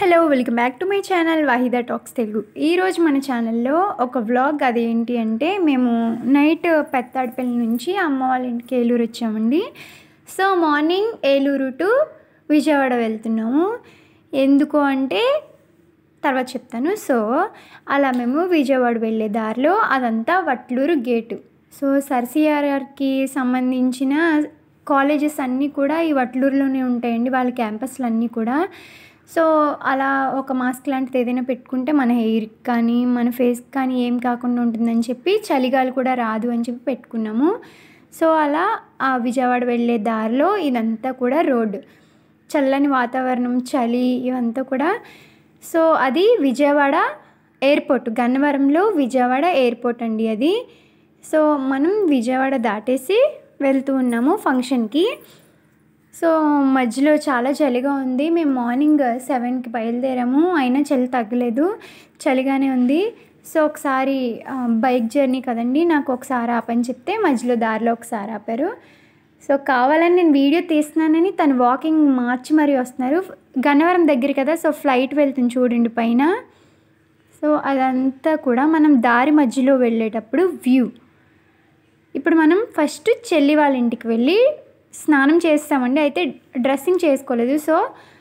hello welcome back to my channel Waheeda talks Telugu ఈరోజు మన ఛానల్లో ఒక వ్లాగ్ అది ఏంటి అంటే మేము నైట్ పెత్తాడిపల్లి నుంచి అమ్మ వాళ్ళ ఇంటికి ఏలూరు వచ్చామండి so morning Eluru to Vijayawada వెళ్తున్నాము ఎందుకు అంటే తర్వాత చెప్తాను సో అలా మేము విజయవాడ వెళ్ళే దారిలో అదంతా వట్లూరు గేటు సో సర్సిఆర్ఆర్కి సంబంధించిన కాలేజెస్ అన్నీ కూడా ఈ వట్లూరులోనే ఉంటాయండి వాళ్ళ క్యాంపస్లు అన్నీ కూడా సో అలా ఒక మాస్క్ లాంటిది ఏదైనా పెట్టుకుంటే మన హెయిర్కి కానీ మన ఫేస్కి కానీ ఏం కాకుండా ఉంటుందని చెప్పి చలిగాలి కూడా రాదు అని చెప్పి పెట్టుకున్నాము సో అలా ఆ విజయవాడ వెళ్ళే దారిలో ఇదంతా కూడా రోడ్డు చల్లని వాతావరణం చలి ఇవంతా కూడా సో అది విజయవాడ ఎయిర్పోర్ట్ గన్నవరంలో విజయవాడ ఎయిర్పోర్ట్ అండి అది సో మనం విజయవాడ దాటేసి వెళ్తూ ఉన్నాము ఫంక్షన్కి సో మధ్యలో చాలా చలిగా ఉంది మేము మార్నింగ్ సెవెన్కి బయలుదేరాము అయినా చలి తగ్గలేదు చలిగానే ఉంది సో ఒకసారి ఆ, బైక్ జర్నీ కదండి నాకు ఒకసారి ఆపని చెప్తే మధ్యలో దారిలో ఒకసారి ఆపారు సో కావాలని నేను వీడియో తీస్తున్నానని తను వాకింగ్ మార్చి మరీ వస్తున్నారు గన్నవరం దగ్గర కదా సో ఫ్లైట్ వెళ్తుంది చూడండి పైన సో అదంతా కూడా మనం దారి మధ్యలో వెళ్ళేటప్పుడు వ్యూ ఇప్పుడు మనం ఫస్ట్ చెల్లి వాళ్ళ ఇంటికి వెళ్ళి స్నానం చేస్తామండి అయితే డ్రెస్సింగ్ చేసుకోలేదు సో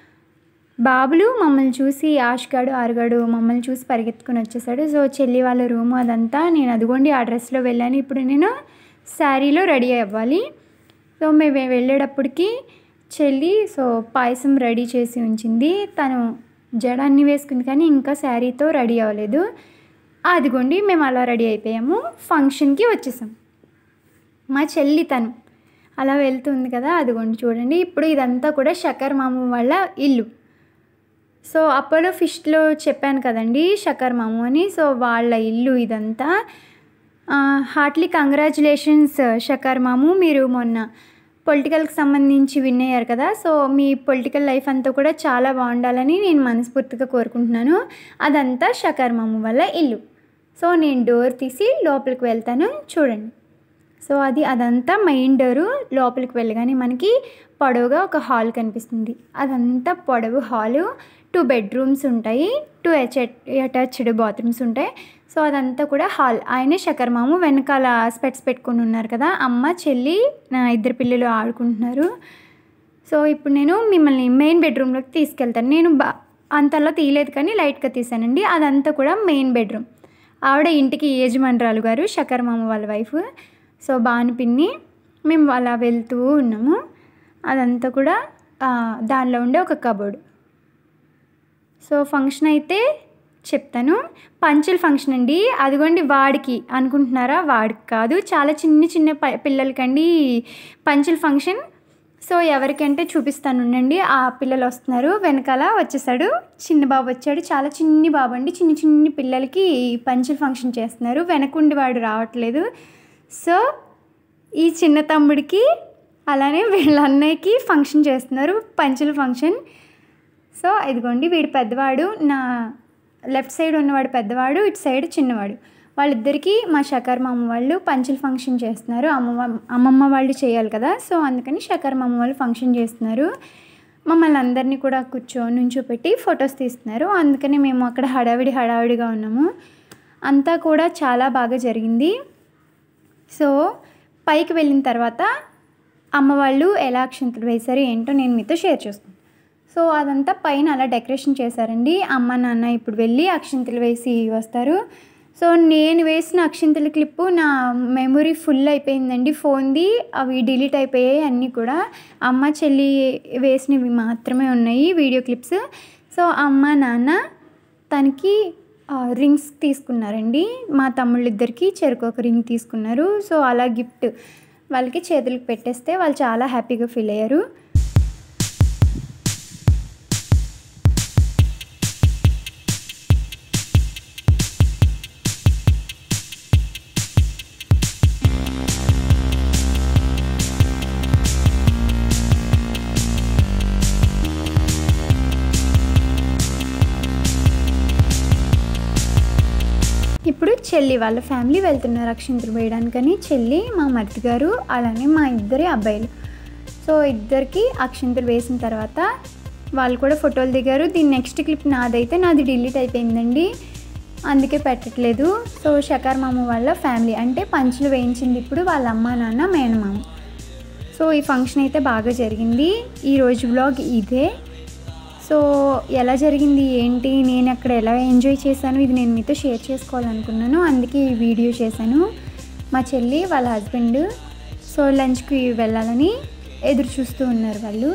బాబులు మమ్మల్ని చూసి ఆష్గాడు ఆరుగాడు మమ్మల్ని చూసి పరిగెత్తుకుని వచ్చేసాడు సో చెల్లి వాళ్ళ రూము అదంతా నేను అదిగోండి ఆ డ్రెస్లో వెళ్ళాను ఇప్పుడు నేను శారీలో రెడీ అవ్వాలి సో మేము వెళ్ళేటప్పటికి చెల్లి సో పాయసం రెడీ చేసి ఉంచింది తను జడ అన్ని వేసుకుంది కానీ ఇంకా శారీతో రెడీ అవ్వలేదు అదిగోండి మేము అలా రెడీ అయిపోయాము ఫంక్షన్కి వచ్చేసాం మా చెల్లి తను అలా వెళ్తుంది కదా అదిగోండి చూడండి ఇప్పుడు ఇదంతా కూడా శకర్ మాము వాళ్ళ ఇల్లు సో అపోలో ఫిష్లో చెప్పాను కదండి శకర్ మాము అని సో వాళ్ళ ఇల్లు ఇదంతా హార్ట్లీ కంగ్రాచులేషన్స్ శకర్ మాము మీరు మొన్న పొలిటికల్కి సంబంధించి విన్ అయ్యారు కదా సో మీ పొలిటికల్ లైఫ్ అంతా కూడా చాలా బాగుండాలని నేను మనస్ఫూర్తిగా కోరుకుంటున్నాను అదంతా శకర్ మాము వాళ్ళ ఇల్లు సో నేను డోర్ తీసి లోపలికి వెళ్తాను చూడండి సో అది అదంతా మెయిన్ డోరు లోపలికి వెళ్ళగానే మనకి పొడవుగా ఒక హాల్ కనిపిస్తుంది అదంతా పొడవు హాలు టూ బెడ్రూమ్స్ ఉంటాయి టూ అటాచ్డ్ బాత్రూమ్స్ ఉంటాయి సో అదంతా కూడా హాల్ ఆయనే శకర్మాము వెనకాల స్పెట్స్ పెట్టుకొని ఉన్నారు కదా అమ్మ చెల్లి నా ఇద్దరు పిల్లలు ఆడుకుంటున్నారు సో ఇప్పుడు నేను మిమ్మల్ని మెయిన్ బెడ్రూమ్లోకి తీసుకెళ్తాను నేను బా అంతలా తీయలేదు కానీ లైట్గా తీసానండి అదంతా కూడా మెయిన్ బెడ్రూమ్ ఆవిడ ఇంటికి యజమానురాలు గారు శకర్మామ వాళ్ళ వైఫ్ సో బాను పిన్ని మేము అలా వెళ్తూ ఉన్నాము అదంతా కూడా ఆ, దానిలో ఉండే ఒక కబోర్డ్ సో ఫంక్షన్ అయితే చెప్తాను పంచుల ఫంక్షన్ అండి అదిగోండి వాడికి అనుకుంటున్నారా వాడికి కాదు చాలా చిన్న చిన్న ప- పిల్లలకండి పంచుల ఫంక్షన్ సో ఎవరికంటే చూపిస్తాను ఉండండి ఆ పిల్లలు వస్తున్నారు వెనకాల వచ్చేసాడు చిన్న బాబు వచ్చాడు చాలా చిన్ని బాబు అండి చిన్ని చిన్ని పిల్లలకి పంచుల ఫంక్షన్ చేస్తున్నారు వెనకుండి వాడు రావట్లేదు సో ఈ చిన్న తమ్ముడికి అలానే వీళ్ళ అన్నయ్యకి ఫంక్షన్ చేస్తున్నారు పంచుల ఫంక్షన్ సో ఇదిగోండి వీడు పెద్దవాడు నా లెఫ్ట్ సైడ్ ఉన్నవాడు పెద్దవాడు ఇటు సైడ్ చిన్నవాడు వాళ్ళిద్దరికీ మా షకర్ మామ వాళ్ళు పంచుల ఫంక్షన్ చేస్తున్నారు అమ్మమ్మ అమ్మమ్మ వాళ్ళు చేయాలి కదా సో అందుకని షకర్ మామ వాళ్ళు ఫంక్షన్ చేస్తున్నారు మమ్మల్ని అందరినీ కూడా కూర్చో నుంచోపెట్టి ఫొటోస్ తీస్తున్నారు అందుకని మేము అక్కడ హడావిడి హడావిడిగా ఉన్నాము అంతా కూడా చాలా బాగా జరిగింది సో పైకి వెళ్ళిన తర్వాత అమ్మ వాళ్ళు ఎలా అక్షంతలు వేశారు ఏంటో నేను మీతో షేర్ చేస్తాను సో అదంతా పైన అలా డెకరేషన్ చేశారండి అమ్మ నాన్న ఇప్పుడు వెళ్ళి అక్షింతలు వేసి వస్తారు సో నేను వేసిన అక్షింతల క్లిప్పు నా మెమొరీ ఫుల్ అయిపోయిందండి ఫోన్ది అవి డిలీట్ అయిపోయాయి అన్నీ కూడా అమ్మ చెల్లి వేసినవి మాత్రమే ఉన్నాయి వీడియో క్లిప్స్ సో అమ్మ నాన్న తనకి ఆ, రింగ్స్ తీసుకున్నారండి మా తమ్ముళ్ళిద్దరికి చెరుకు ఒక రింగ్ తీసుకున్నారు సో అలా గిఫ్ట్ వాళ్ళకి చేతులకు పెట్టేస్తే వాళ్ళు చాలా హ్యాపీగా ఫీల్ అయ్యారు ఇప్పుడు చెల్లి వాళ్ళ ఫ్యామిలీ వెళ్తున్నారు అక్షింతలు వేయడానికని చెల్లి మా మరిది గారు అలానే మా ఇద్దరి అబ్బాయిలు సో ఇద్దరికి అక్షింతలు వేసిన తర్వాత వాళ్ళు కూడా ఫోటోలు దిగారు దీని నెక్స్ట్ క్లిప్ నాదైతే నాది డిలీట్ అయిపోయిందండి అందుకే పెట్టట్లేదు సో షకార్ మామ వాళ్ళ ఫ్యామిలీ అంటే పంచులు వేయించింది ఇప్పుడు వాళ్ళ అమ్మ నాన్న మేనమామ సో ఈ ఫంక్షన్ అయితే బాగా జరిగింది ఈరోజు బ్లాగ్ ఇదే సో ఎలా జరిగింది ఏంటి నేను అక్కడ ఎలా ఎంజాయ్ చేశాను ఇది నేను మీతో షేర్ చేసుకోవాలనుకున్నాను అందుకే ఈ వీడియో చేశాను మా చెల్లి వాళ్ళ హస్బెండ్ సో లంచ్కి వెళ్ళాలని ఎదురు చూస్తూ ఉన్నారు వాళ్ళు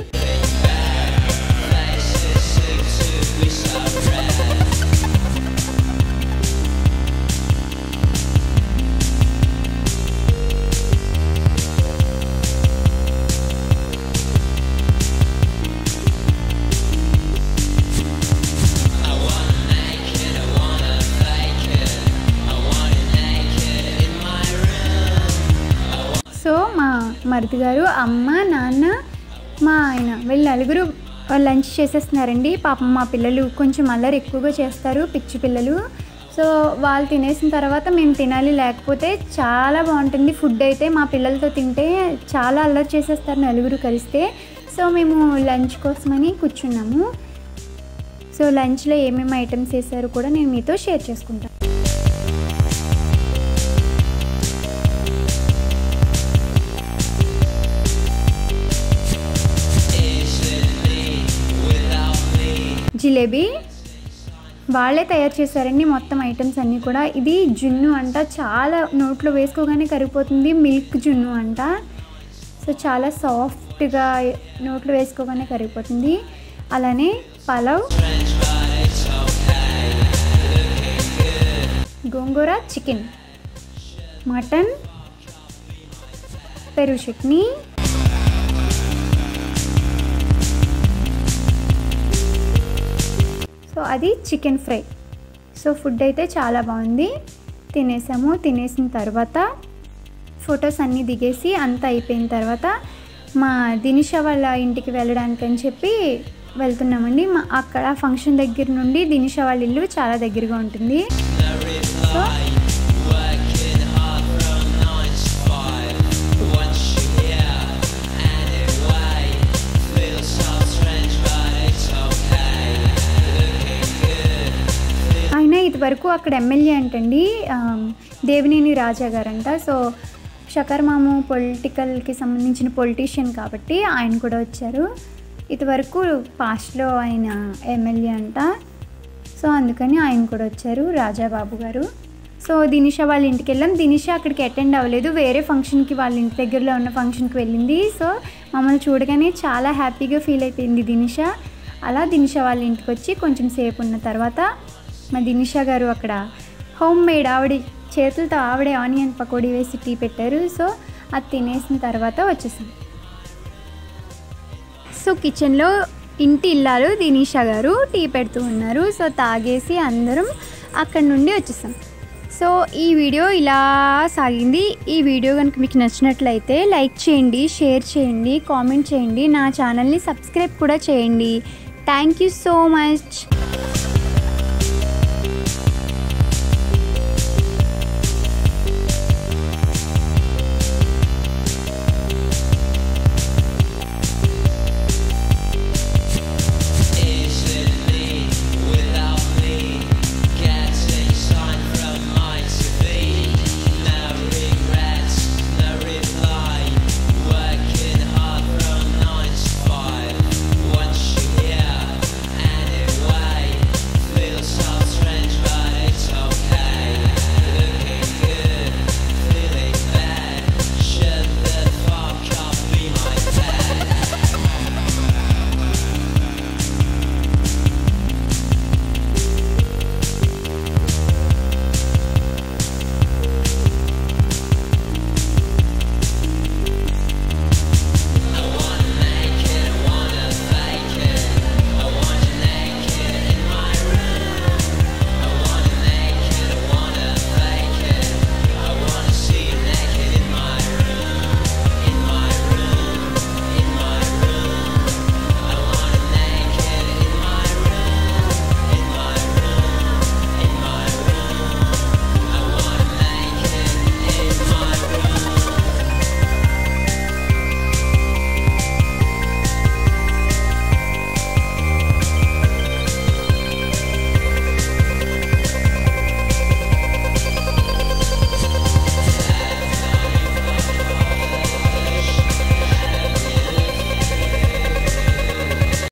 సో మా మరిది గారు అమ్మ నాన్న మా ఆయన వీళ్ళు నలుగురు లంచ్ చేసేస్తున్నారండి పాపం మా పిల్లలు కొంచెం అల్లరి ఎక్కువగా చేస్తారు పిచ్చి పిల్లలు సో వాళ్ళు తినేసిన తర్వాత మేము తినాలి లేకపోతే చాలా బాగుంటుంది ఫుడ్ అయితే మా పిల్లలతో తింటే చాలా అల్లరి చేసేస్తారు నలుగురు కలిస్తే సో మేము లంచ్ కోసమని కూర్చున్నాము సో లంచ్లో ఏమేమి ఐటమ్స్ వేసారో కూడా నేను మీతో షేర్ చేసుకుంటాను జిలేబీ వాళ్ళే తయారు చేశారండి మొత్తం ఐటమ్స్ అన్నీ కూడా ఇది జున్ను అంట చాలా నోట్లో వేసుకోగానే కరిగిపోతుంది మిల్క్ జున్ను అంట సో చాలా సాఫ్ట్గా నోట్లో వేసుకోగానే కరిగిపోతుంది అలానే పలావ్ గోంగూర చికెన్ మటన్ పెరుగు చట్నీ సో అది చికెన్ ఫ్రై సో ఫుడ్ అయితే చాలా బాగుంది తినేసాము తినేసిన తర్వాత ఫొటోస్ అన్నీ దిగేసి అంతా అయిపోయిన తర్వాత మా దినిష వాళ్ళ ఇంటికి వెళ్ళడానికి అని చెప్పి వెళ్తున్నామండి మా అక్కడ ఫంక్షన్ దగ్గర నుండి దినిష వాళ్ళ ఇల్లు చాలా దగ్గరగా ఉంటుంది సో ఆయన ఇదివరకు అక్కడ ఎమ్మెల్యే అంటండి ఆ, దేవినేని రాజా గారంట సో షకర్ మాము పొలిటికల్కి సంబంధించిన పొలిటీషియన్ కాబట్టి ఆయన కూడా వచ్చారు ఇదివరకు పాస్ట్లో ఆయన ఎమ్మెల్యే అంట సో అందుకని ఆయన కూడా వచ్చారు రాజాబాబు గారు సో దినిషా వాళ్ళ ఇంటికి వెళ్ళాం దినిషా అక్కడికి అటెండ్ అవ్వలేదు వేరే ఫంక్షన్కి వాళ్ళ ఇంటి దగ్గరలో ఉన్న ఫంక్షన్కి వెళ్ళింది సో మమ్మల్ని చూడగానే చాలా హ్యాపీగా ఫీల్ అయిపోయింది దినిషా అలా దినిషా వాళ్ళ ఇంటికి వచ్చి కొంచెం సేపు ఉన్న తర్వాత మా దినిషా గారు అక్కడ హోమ్ మేడ్ ఆవిడ చేతులతో ఆవిడే ఆనియన్ పకోడీ వేసి టీ పెట్టారు సో అది తినేసిన తర్వాత వచ్చేసాం సో కిచెన్లో ఇంటి ఇల్లాలు దినీషా గారు టీ పెడుతూ ఉన్నారు సో తాగేసి అందరం అక్కడ నుండి వచ్చేసాం సో ఈ వీడియో ఇలా సాగింది ఈ వీడియో కనుక మీకు నచ్చినట్లయితే లైక్ చేయండి షేర్ చేయండి కామెంట్ చేయండి నా ఛానల్ని సబ్స్క్రైబ్ కూడా చేయండి థ్యాంక్ యూ సో మచ్